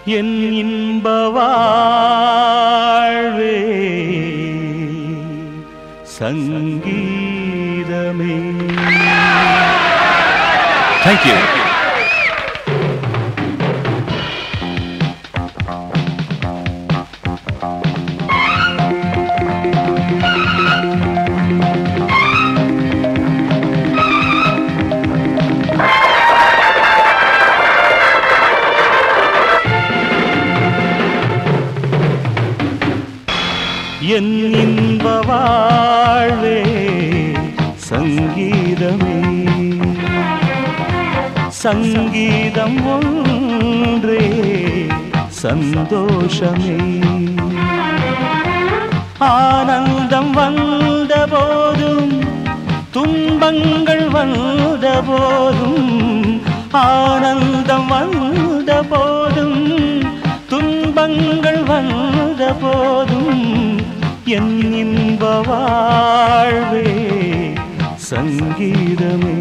என் இன்ப வாழ்வே சங்கீதமே தேங்க்யூ என் இன்ப வாழ்வே சங்கீதமே சங்கீதம் ஒன்றே சந்தோஷமே ஆனந்தம் வந்த போதும் துன்பங்கள் வந்த போதும் ஆனந்தம் வந்த போதும் துன்பங்கள் வந்த போதும் என் இன்ப வாழ்வே சங்கீதமே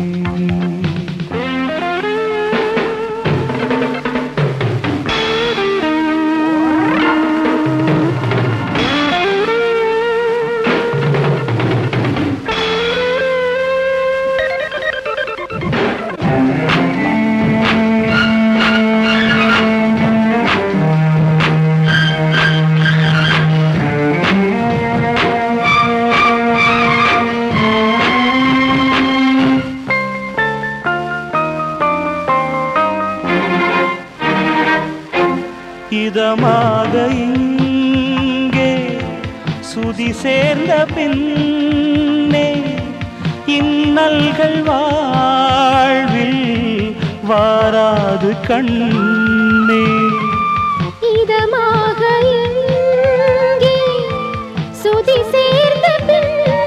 இதமாக இங்கே சுதி சேர்ந்த பின்னே இன்னல்கள் வாழ்வில் வாராது கண்ணே இதமாக இங்கே சுதி சேர்ந்த பின்னே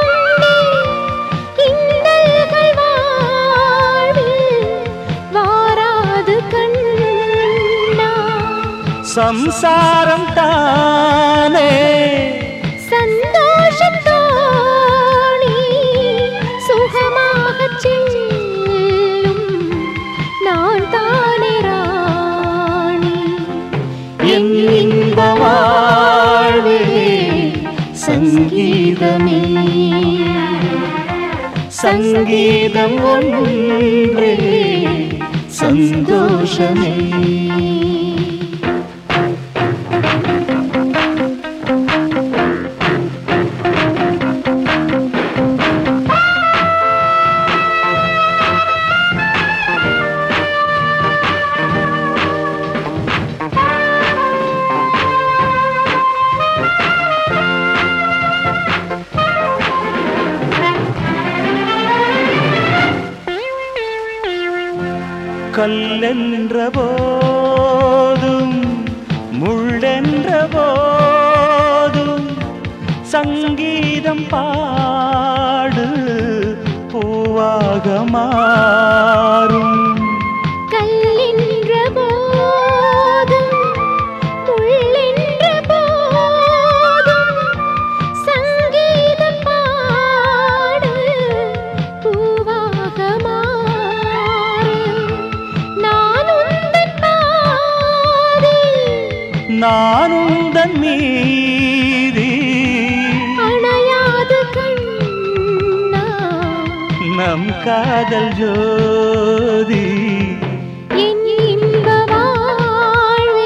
இன்னல்கள் வாழ்வில் வாராது கண்ணா சம்சாரம் தானே சந்தோஷத்தோணி சுகமாகச் செல்லும் நான் தானே ராணி என் இன்ப வாழ்வே சங்கீதமே சங்கீதம் ஒன்றே சந்தோஷமே கல்லென்ற போதும் முள்ளென்ற போதும் சங்கீதம் பாடு பூவாக மாறும் கல்லின்ற போதும் முள்ளென்ற போதும் சங்கீதம் பாடு பூவாக மாறு நான் உந்தன் பாதி நானும் தன் மீதி அணையாது கண்ணா நம் காதல் ஜோதி என் இன்ப வாழ்வே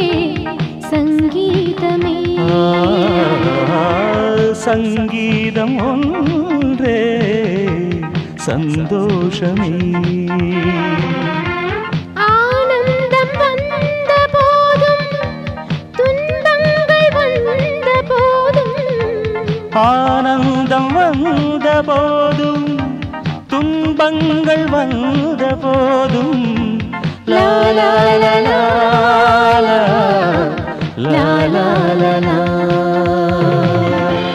சங்கீதமே ஆ, சங்கீதம் ஒன்றே சந்தோஷமே ஆனந்தம் வந்த போதும் துன்பங்கள் வந்த போதும் ஆனந்தம் வந்த போதும் துன்பங்கள் வந்த போதும் லா லா லா லா லா லா லா லா லா